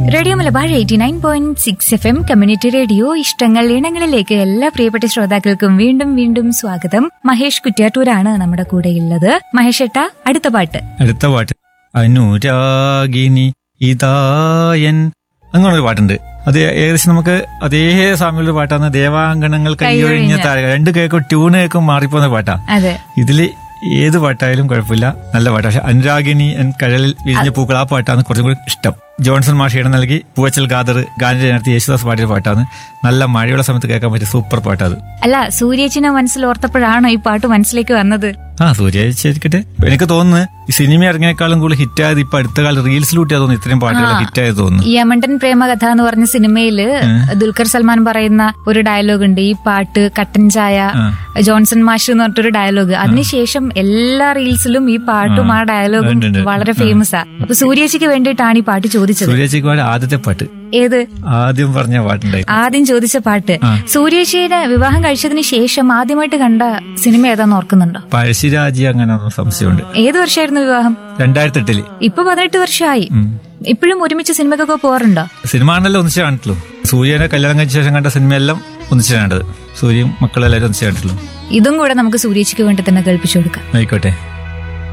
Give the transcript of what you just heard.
Radio Malabar eighty nine point six F M community radio ഇഷ്ടങ്ങൾ ഇണങ്ങളിലേക്ക് എല്ലാ പ്രിയപ്പെട്ട ശ്രോതാക്കൾക്കും വീണ്ടും വീണ്ടും സ്വാഗതം മഹേഷ് കുറ്റ്യാട്ടൂരാണ് നമ്മുടെ കൂടെയുള്ളത് മഹേഷ് ഏട്ടാ അടുത്ത പാട്ട് അടുത്ത പാട്ട് അനുരാഗിനി ഇതായൻ അങ്ങനെ ഒരു പാട്ടുണ്ട് അത് ഏകദേശം നമുക്ക് അതേ സാമ്യമുള്ള പാട്ടാണ് ദേവാങ്കണങ്ങൾ കൈയൊഴിഞ്ഞ കൈയൊഴിഞ്ഞ. താര രണ്ട് കേൾക്കും ട്യൂണ് കേൾക്കും മാറിപ്പോകുന്ന പാട്ടാ അതെ ഇതില് ഏത് പാട്ടായാലും കുഴപ്പമില്ല നല്ല പാട്ടാ പക്ഷെ അനുരാഗിനി എൻ കഴലിൽ വിരിഞ്ഞ പൂക്കൾ ആ പാട്ടാണ് കുറച്ചും കൂടി ഇഷ്ടം ജോൺസൺ മാഷ് ഇടം നൽകി പൂവച്ചൽ ഖാദർ ഗാനത്തെ നടത്തി യേശുദാസ് പാടിയ പാട്ടാണ് നല്ല മഴയുള്ള സമയത്ത് കേൾക്കാൻ പറ്റിയ സൂപ്പർ പാട്ടാത് അല്ല സൂര്യേച്ചിനെ മനസ്സിൽ ഓർത്തപ്പോഴാണോ ഈ പാട്ട് മനസ്സിലേക്ക് വന്നത് ആ സൂര്യ ശരിക്കട്ടെ എനിക്ക് തോന്നുന്നു ഈ സിനിമ ഇറങ്ങിയേക്കാളും കൂടുതൽ ഹിറ്റായത് ഇപ്പൊ അടുത്ത കാലം റീൽസിലൂട്ടിയാ തോന്നുന്നു ഇത്രയും പാട്ടുകൾ ഹിറ്റായത് തോന്നുന്നു ഈ യമണ്ടൻ പ്രേമകഥ എന്ന് പറഞ്ഞ സിനിമയില് ദുൽഖർ സൽമാൻ പറയുന്ന ഒരു ഡയലോഗ് ഉണ്ട് ഈ പാട്ട് കട്ടൻ ചായ ജോൺസൺ മാഷ് എന്ന് പറഞ്ഞിട്ടൊരു ഡയലോഗ് അതിനുശേഷം എല്ലാ റീൽസിലും ഈ പാട്ടും ആ ഡയലോഗും ഉണ്ട്, ഉണ്ട്. വളരെ ഫേമസ് ആ അപ്പൊ സൂര്യേച്ചിക്ക് വേണ്ടിയിട്ടാണ് ഈ പാട്ട് ചോദിച്ചത് സൂര്യച്ചിക്ക് പാട് ആദ്യത്തെ പാട്ട് ഏത് ആദ്യം പറഞ്ഞ പാട്ടുണ്ടായി ആദ്യം ചോദിച്ച പാട്ട് സൂര്യേച്ചിയുടെ വിവാഹം കഴിച്ചതിന് ശേഷം ആദ്യമായിട്ട് കണ്ട സിനിമ ഏതാന്ന് ഓർക്കുന്നുണ്ടോ പഴശ്ശിരാജി അങ്ങനെ ഒന്നും സംശയമുണ്ട് ഏത് വർഷമായിരുന്നു വിവാഹം രണ്ടായിരത്തി എട്ടില് ഇപ്പൊ പതിനെട്ട് വർഷമായി ഇപ്പോഴും ഒരുമിച്ച് സിനിമക്കൊക്കെ പോകാറുണ്ടോ സിനിമ ആണല്ലോ ഒന്നിച്ച് കാണിട്ടുള്ളൂ സൂര്യനെ കല്യാണം കഴിച്ച ശേഷം കണ്ട സിനിമയെല്ലാം ഒന്നിച്ച് കണ്ടത് സൂര്യയും മക്കളെല്ലാവരും ഒന്നിച്ച് കണ്ടിട്ടുള്ളൂ ഇതും കൂടെ നമുക്ക് സൂര്യേച്ചിക്ക് വേണ്ടി തന്നെ കേൾപ്പിച്ചു കൊടുക്കാം ആയിക്കോട്ടെ